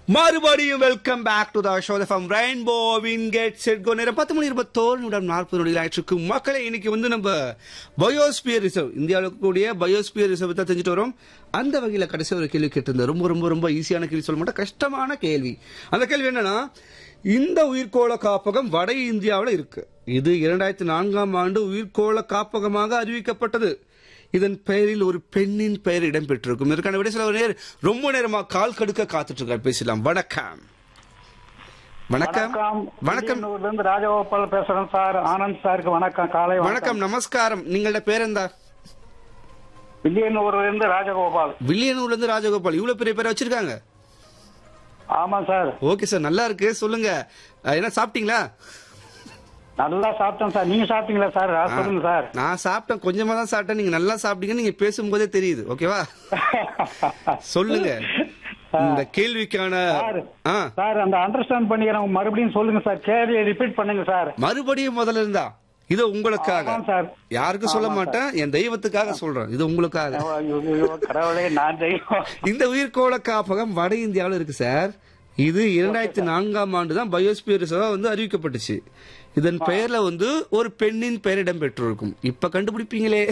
மறுபடியும் welcome back to the show from ரெயின்போவின் get set go நேரம் பத்து மணி இருபத்தோரு நிமிடம் நாற்பது நொடிகள் ஆயிடுச்சு மக்களே இன்னைக்கு வந்து நம்ம பயோஸ்பியர் ரிசர்வ் இந்தியாவில் இருக்கக்கூடிய பயோஸ்பியர் ரிசர்வ் தான் தெரிஞ்சுட்டு வரோம் அந்த வகையில் கடைசி ஒரு கேள்வி கேட்டிருந்தேன் ரொம்ப ரொம்ப ரொம்ப ஈஸியான கேள்வி சொல்ல மாட்டேன் கஷ்டமான கேள்வி அந்த கேள்வி என்னன்னா இந்த உயிர்கோள காப்பகம் வட இந்தியாவில் இருக்கு இது இரண்டாயிரத்தி நான்காம் ஆண்டு உயிர்கோள காப்பகமாக அறிவிக்கப்பட்டது இதன் பெயரில் ஒரு பெண்ணின் பெயர் இடம்பெற்றிருக்கும் இதற்கான விட சில நேர் ரொம்ப நேரமா கால் கடுக்க காத்துட்டு இருக்கார் பேசலாம் வணக்கம் வணக்கம் வணக்கம் வில்லியனூர்ல இருந்து ராஜகோபால் பேசுறேன் சார் ஆனந்த் சாருக்கு வணக்கம் காலை வணக்கம் நமஸ்காரம் நீங்களோட பேர் என்ன வில்லியனூர்ல இருந்து ராஜகோபால் வில்லியனூர்ல இருந்து ராஜகோபால் இவ்வளவு பெரிய பேரை வச்சிருக்காங்க ஆமா சார் ஓகே சார் நல்லா இருக்கு சொல்லுங்க அஹ், என்ன சாப்பிட்டீங்களா நல்லா சாப்பிட்டேன் சார் நீங்க சாப்பிட்டீங்களா சார் ஆ, சொல்லுங்க சார் நான் சாப்பிட்டேன் கொஞ்சமா தான் சாப்பிட்டேன் நீங்க நல்லா சாப்பிட்டீங்க நீங்க பேசும்போதே தெரியுது ஓகேவா சொல்லுங்க இந்த கேள்விக்கான சார் ஆ சார் அந்த அண்டர்ஸ்டாண்ட் பண்ணிக்கிறேன் மறுபடியும் சொல்லுங்க சார் கேள்வியை ரிப்பீட் பண்ணுங்க சார் மறுபடியும் முதல்ல இருந்தா இது உங்களுக்காக ஆமாம் சார். யாருக்கும் சொல்ல ஆமாம் மாட்டேன் என் தெய்வத்துக்காக சொல்றேன் இது உங்களுக்காக ஐயோ, ஐயோ, கடவுளே நான் தெய்வம் இந்த உயிர்கோள காப்பகம் வட இந்தியாவில் இருக்கு சார் இது இரண்டாயிரத்தி நான்காம் ஆண்டு தான் பயோஸ்பியர் ரிசர்வா வந்து அறிவிக்கப்பட்டுச்சு இதன் பெயர்ல வந்து ஒரு பெண்ணின் பெயர் இடம்பெற்றிருக்கும் இப்ப கண்டுபிடிப்பீங்களே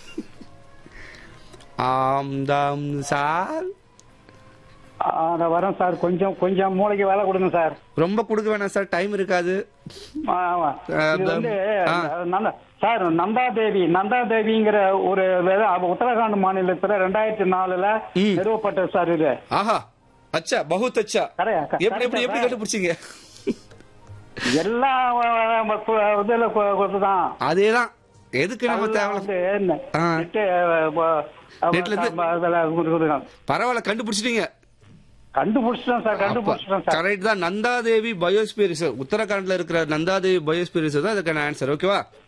ஆம் தாம் சார் ஆ, நான் வரேன் சார் கொஞ்சம் கொஞ்சம் மூளைக்கு வேலை கொடுங்க சார் ரொம்ப கொடுக்க வேணாம் சார் டைம் இருக்காது ஆமா. இது வந்து ஆ. நந்த- சார் நந்தா தேவி நந்தா தேவிங்கிற ஒரு வேத- அவ உத்தரகாண்ட் மாநிலத்துல ரெண்டாயிரத்தி நாலுல ம். நிறுவப்பட்ட சார் இது ஆஹா அச்சா பகுத் அச்சா கரையா, க- எப்படி எப்படி எப்படி கரெக்டா, கண்டுபிடிச்சீங்க எல்லா அஹ், கு- இதுல கு- குதுதான். அதேதான் எதுக்கு நம்ம எல்லாம் தேவை வந்து என்ன, ஆ. நெட்டு, அஹ், ப- அஹ், நெட்ல இருந்து- ப- இதுல குதுதான். பரவாயில்ல கண்டுபிடிச்சிட்டீங்க கண்டுபிடிச்சிட்டோம் சார் கண்டுபிடிச்சிட்டோம் சார் கரெக்ட் தான் நந்தாதேவி பயோஸ்பியர் ரிசர்வ் உத்தரகாண்ட்ல இருக்கிற நந்தாதேவி பயோஸ்பியர் ரிசர்வ் தான் அதுக்கான ஆன்சர் ஓகேவா